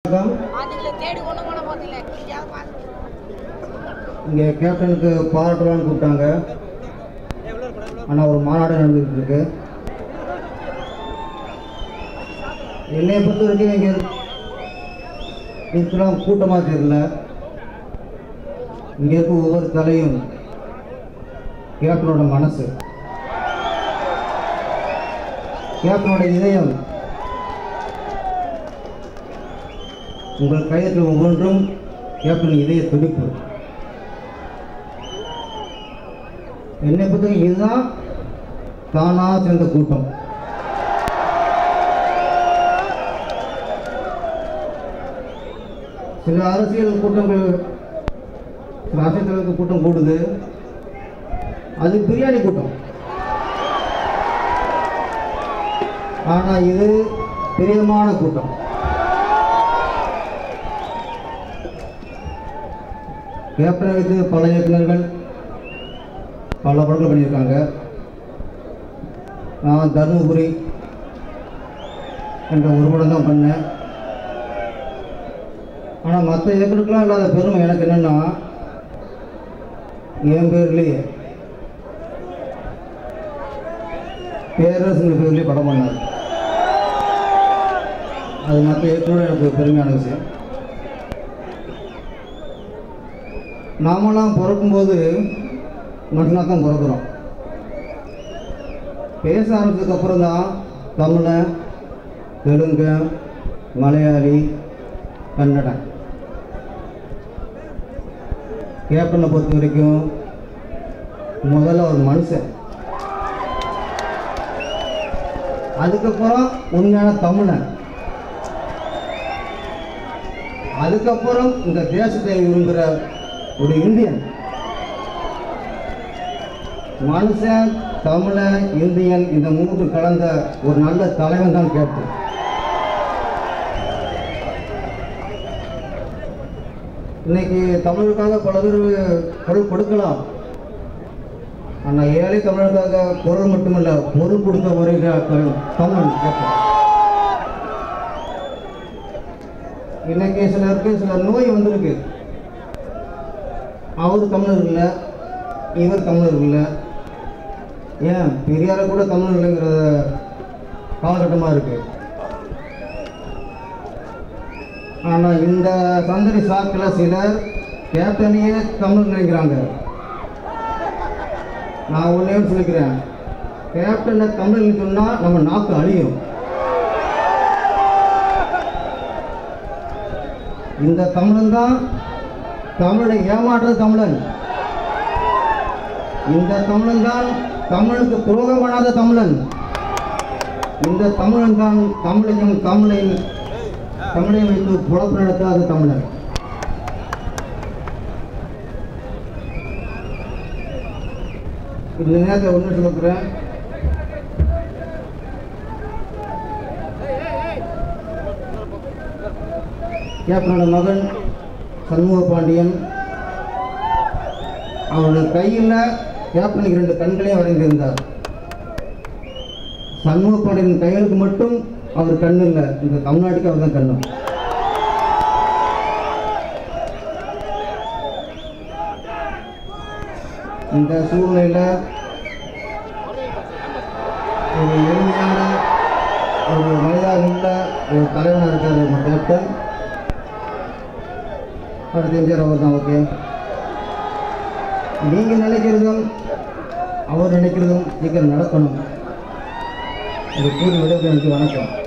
வணக்கம் அதுங்களை தேடி ஒண்ணு பண்ண போதில்லை எங்கேயாவது பார்த்து இங்கே கேப்டனுக்கு பாராட்டுவான்னு கூப்பிட்டாங்க ஆனால் ஒரு மாநாடு நடந்துகிட்டு இருக்கு என்னை பொறுத்த வரைக்கும் இங்கே இதுக்கெல்லாம் கூட்டமாக தெரியல இங்கே இருக்க ஒவ்வொரு தலையும் கேப்டனோட மனசு கேப்டனோட இதயம் உங்கள் கையத்தில் ஒவ்வொன்றும் கேப்டன் இதய துடிப்பு என்னை பொறுத்தவரைக்கும் இதுதான் தானாக சேர்ந்த கூட்டம் சில அரசியல் கூட்டங்கள் சில அரசியல் தலைவருக்கு கூட்டம் கூடுது அது பிரியாணி கூட்டம் ஆனால் இது பிரியமான கூட்டம் கேப்டனை வைத்து பல இயக்குநர்கள் பல படங்கள் பண்ணியிருக்காங்க நான் தருமபுரி என்ற ஒரு படம் தான் பண்ணேன் ஆனால் மற்ற இயக்குனருக்கெல்லாம் இல்லாத பெருமை எனக்கு என்னென்னா என் பேர்லேயே பேரரசுங்கிற பேர்லேயே படம் பண்ணார் அது மற்ற இயக்குனரோட எனக்கு பெருமையான விஷயம் நாமெல்லாம் பிறக்கும்போது மனுஷனாக தான் பிறக்கிறோம் பேச ஆரம்பிச்சதுக்கு அப்புறம் தான் தமிழன் தெலுங்கு மலையாளி கன்னடம் கேப்டனை பொறுத்த வரைக்கும் முதல்ல ஒரு மனுஷன் அதுக்கப்புறம் உண்மையான தமிழன் அதுக்கப்புறம் இந்த தேசத்தை விரும்புகிற ஒரு இந்தியன் மனுஷன் தமிழன் இந்தியன் இந்த மூன்று கலந்த ஒரு நல்ல தலைவன் தான் கேப்டன் இன்னைக்கு தமிழுக்காக பல பேர் குரல் கொடுக்கலாம் ஆனால் ஏழை தமிழுக்காக குரல் மட்டுமல்ல பொருள் கொடுத்த ஒரே க- தமிழன் கேப்டன் இன்னைக்கு சிலருக்கு சில நோய் வந்திருக்கு அவர் தமிழர் இல்லை இவர் தமிழர் இல்லை ஏன் பெரியார கூட தமிழர் இல்லைங்கிற காலகட்டமாக இருக்கு ஆனால் இந்த சந்தடி சாக்கில் சிலர் கேப்டனையே தமிழ் நினைக்கிறாங்க நான் ஒன்றே ஒன்று சொல்லிக்கிறேன் கேப்டனை தமிழ்னு சொன்னால் நம்ம நாக்கு அழியும் இந்த தமிழன் தான் தமிழை ஏமாற்றுறது தமிழன் இந்த தமிழன் தான் தமிழுக்கு துரோகம் பண்ணாத தமிழன் இந்த தமிழன் தான் தமிழையும் தமிழை தமிழை வைத்து புழப்பு நடத்தாத தமிழன் இந்த நேரத்தை ஒன்று சொல்லுறேன் கேப்டனோட மகன் சண்முக பாண்டியன் அவருடைய கையில் கேப்டனுக்கு ரெண்டு கண்களையும் வரைந்திருந்தார் சண்முக பாண்டியன் கைகளுக்கு மட்டும் அவர் கண்ணு இல்லை இந்த தமிழ்நாட்டுக்கு அவர் தான் கண்ணு இந்த சூழ்நிலையில் ஒரு எளிமையான ஒரு மனிதாகுள்ள ஒரு தலைவனாக இருக்கார் நம்ம கேப்டன் அடுத்து எம்ஜிஆர் அவர் தான் ஓகே நீங்கள் நினைக்கிறதும் அவர் நினைக்கிறதும் சீக்கிரம் நடக்கணும் இது கூறி விடைபெறும் எனக்கு வணக்கம்